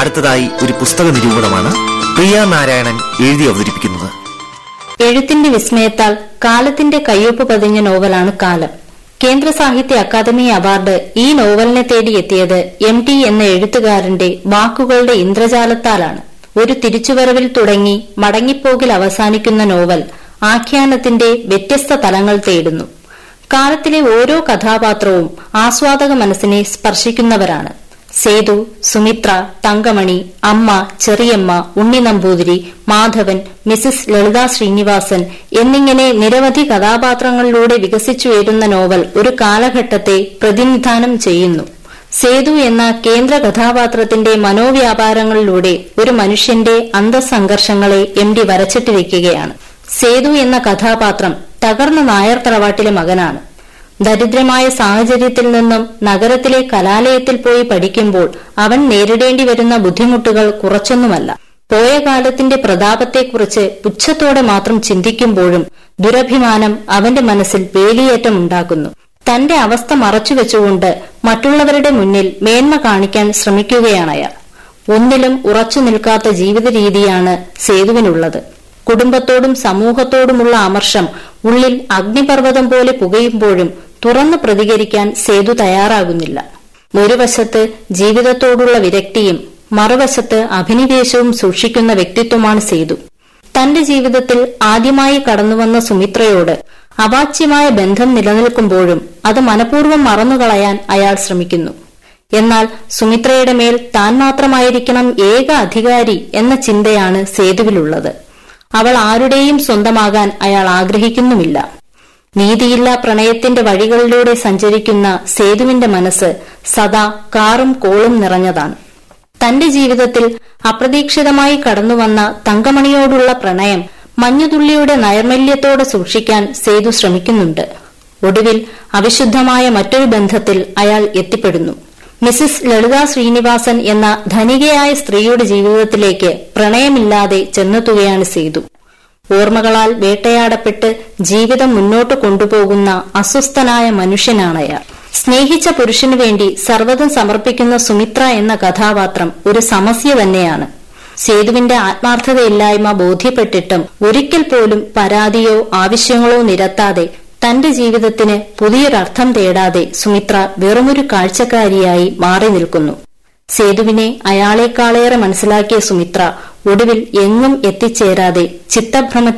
അടുത്തതായി ഒരു പുസ്തക നിരൂപണമാണ് പ്രിയ നാരായണൻ എഴുതി അവതരിപ്പിക്കുന്നത് എഴുത്തിന്റെ വിസ്മയത്താൽ കാലത്തിന്റെ കയ്യൊപ്പ് പതിഞ്ഞ നോവലാണ് കാലം കേന്ദ്ര സാഹിത്യ അക്കാദമി അവാർഡ് ഈ നോവലിനെ തേടിയെത്തിയത് എം ടി എന്ന എഴുത്തുകാരന്റെ വാക്കുകളുടെ ഇന്ദ്രജാലത്താലാണ് ഒരു തിരിച്ചുവരവിൽ തുടങ്ങി മടങ്ങിപ്പോകിൽ അവസാനിക്കുന്ന നോവൽ ആഖ്യാനത്തിന്റെ വ്യത്യസ്ത തലങ്ങൾ തേടുന്നു കാലത്തിലെ ഓരോ കഥാപാത്രവും ആസ്വാദക മനസ്സിനെ സ്പർശിക്കുന്നവരാണ് സേതു സുമിത്ര തങ്കമണി അമ്മ ചെറിയമ്മ ഉണ്ണി നമ്പൂതിരി മാധവൻ മിസസ് ലളിത ശ്രീനിവാസൻ എന്നിങ്ങനെ നിരവധി കഥാപാത്രങ്ങളിലൂടെ വികസിച്ചുയരുന്ന നോവൽ ഒരു കാലഘട്ടത്തെ പ്രതിനിധാനം ചെയ്യുന്നു സേതു എന്ന കേന്ദ്ര കഥാപാത്രത്തിന്റെ മനോവ്യാപാരങ്ങളിലൂടെ ഒരു മനുഷ്യന്റെ അന്തസംഘർഷങ്ങളെ എം ഡി വരച്ചിട്ടിരിക്കുകയാണ് സേതു എന്ന കഥാപാത്രം തകർന്ന നായർ തറവാട്ടിലെ മകനാണ് ദരിദ്രമായ സാഹചര്യത്തിൽ നിന്നും നഗരത്തിലെ കലാലയത്തിൽ പോയി പഠിക്കുമ്പോൾ അവൻ നേരിടേണ്ടി വരുന്ന ബുദ്ധിമുട്ടുകൾ കുറച്ചൊന്നുമല്ല പോയ കാലത്തിന്റെ പ്രതാപത്തെക്കുറിച്ച് പുച്ഛത്തോടെ മാത്രം ചിന്തിക്കുമ്പോഴും ദുരഭിമാനം അവന്റെ മനസ്സിൽ വേലിയേറ്റം ഉണ്ടാക്കുന്നു തന്റെ അവസ്ഥ മറച്ചുവെച്ചുകൊണ്ട് മറ്റുള്ളവരുടെ മുന്നിൽ മേന്മ കാണിക്കാൻ ശ്രമിക്കുകയാണ് അയാൾ ഒന്നിലും ഉറച്ചു നിൽക്കാത്ത ജീവിത രീതിയാണ് സേതുവിനുള്ളത് കുടുംബത്തോടും സമൂഹത്തോടുമുള്ള അമർഷം ഉള്ളിൽ അഗ്നിപർവ്വതം പോലെ പുകയുമ്പോഴും തുറന്നു പ്രതികരിക്കാൻ സേതു തയ്യാറാകുന്നില്ല ഒരു വശത്ത് ജീവിതത്തോടുള്ള വിരക്തിയും മറുവശത്ത് അഭിനിവേശവും സൂക്ഷിക്കുന്ന വ്യക്തിത്വമാണ് സേതു തന്റെ ജീവിതത്തിൽ ആദ്യമായി കടന്നുവന്ന സുമിത്രയോട് അവാച്യമായ ബന്ധം നിലനിൽക്കുമ്പോഴും അത് മനഃപൂർവ്വം മറന്നുകളയാൻ അയാൾ ശ്രമിക്കുന്നു എന്നാൽ സുമിത്രയുടെ മേൽ താൻ മാത്രമായിരിക്കണം ഏക അധികാരി എന്ന ചിന്തയാണ് സേതുവിലുള്ളത് അവൾ ആരുടെയും സ്വന്തമാകാൻ അയാൾ ആഗ്രഹിക്കുന്നുമില്ല നീതിയില്ലാ പ്രണയത്തിന്റെ വഴികളിലൂടെ സഞ്ചരിക്കുന്ന സേതുവിന്റെ മനസ്സ് സദാ കാറും കോളും നിറഞ്ഞതാണ് തന്റെ ജീവിതത്തിൽ അപ്രതീക്ഷിതമായി കടന്നുവന്ന തങ്കമണിയോടുള്ള പ്രണയം മഞ്ഞുതുള്ളിയുടെ നൈർമല്യത്തോടെ സൂക്ഷിക്കാൻ സേതു ശ്രമിക്കുന്നുണ്ട് ഒടുവിൽ അവിശുദ്ധമായ മറ്റൊരു ബന്ധത്തിൽ അയാൾ എത്തിപ്പെടുന്നു മിസസ് ലളിത ശ്രീനിവാസൻ എന്ന ധനികയായ സ്ത്രീയുടെ ജീവിതത്തിലേക്ക് പ്രണയമില്ലാതെ ചെന്നെത്തുകയാണ് സേതു ഓർമ്മകളാൽ വേട്ടയാടപ്പെട്ട് ജീവിതം മുന്നോട്ട് കൊണ്ടുപോകുന്ന അസ്വസ്ഥനായ മനുഷ്യനാണ് അയാൾ സ്നേഹിച്ച പുരുഷനു വേണ്ടി സർവ്വതും സമർപ്പിക്കുന്ന സുമിത്ര എന്ന കഥാപാത്രം ഒരു സമസ്യ തന്നെയാണ് സേതുവിന്റെ ആത്മാർത്ഥതയില്ലായ്മ ബോധ്യപ്പെട്ടിട്ടും ഒരിക്കൽ പോലും പരാതിയോ ആവശ്യങ്ങളോ നിരത്താതെ തന്റെ ജീവിതത്തിന് പുതിയൊരർത്ഥം തേടാതെ സുമിത്ര വെറുമൊരു കാഴ്ചക്കാരിയായി മാറി നിൽക്കുന്നു സേതുവിനെ അയാളെക്കാളേറെ മനസ്സിലാക്കിയ സുമിത്ര ഒടുവിൽ എങ്ങും എത്തിച്ചേരാതെ ചിത്തഭ്രമത്തിൽ